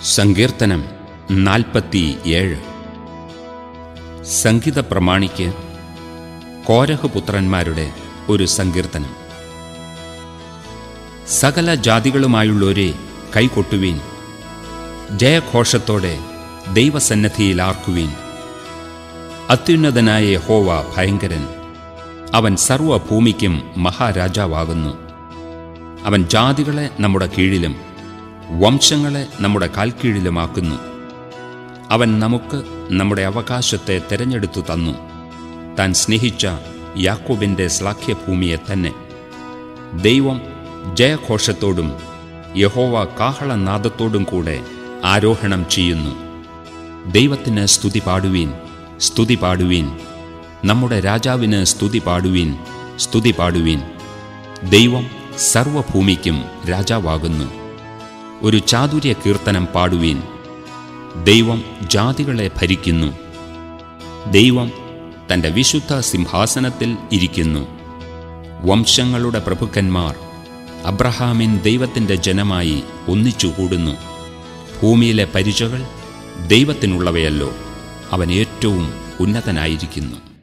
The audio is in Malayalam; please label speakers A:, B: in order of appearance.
A: സങ്കീർത്തനം നാൽപ്പത്തി ഏഴ് സംഗീത പ്രമാണിക്ക് കോരഹ് പുത്രന്മാരുടെ ഒരു സങ്കീർത്തനം സകല ജാതികളുമായുള്ളവരെ കൈകൊട്ടുവീൻ ജയഘോഷത്തോടെ ദൈവസന്നദ്ധിയിൽ ആർക്കുവീൻ അത്യുന്നതനായ യഹോവ ഭയങ്കരൻ അവൻ സർവഭൂമിക്കും മഹാരാജാവാകുന്നു അവൻ ജാതികളെ നമ്മുടെ കീഴിലും വംശങ്ങളെ നമ്മുടെ കാൽക്കീഴിലുമാക്കുന്നു അവൻ നമുക്ക് നമ്മുടെ അവകാശത്തെ തിരഞ്ഞെടുത്തു തന്നു താൻ സ്നേഹിച്ച യാക്കോബിൻ്റെ ശ്ലാഘ്യഭൂമിയെ തന്നെ ദൈവം ജയഘോഷത്തോടും യഹോവ കാഹളനാദത്തോടും കൂടെ ആരോഹണം ചെയ്യുന്നു ദൈവത്തിന് സ്തുതി പാടുവീൻ സ്തുതി പാടുവീൻ നമ്മുടെ രാജാവിന് സ്തുതി പാടുവീൻ സ്തുതി പാടുവീൻ ദൈവം സർവഭൂമിക്കും രാജാവാകുന്നു ഒരു ചാതുര്യ കീർത്തനം പാടുവീൻ ദൈവം ജാതികളെ ഭരിക്കുന്നു ദൈവം തൻ്റെ വിശുദ്ധ സിംഹാസനത്തിൽ ഇരിക്കുന്നു വംശങ്ങളുടെ പ്രഭുക്കന്മാർ അബ്രഹാമിൻ ദൈവത്തിൻ്റെ ജനമായി ഒന്നിച്ചുകൂടുന്നു ഭൂമിയിലെ പരിചകൾ ദൈവത്തിനുള്ളവയല്ലോ അവൻ ഏറ്റവും ഉന്നതനായിരിക്കുന്നു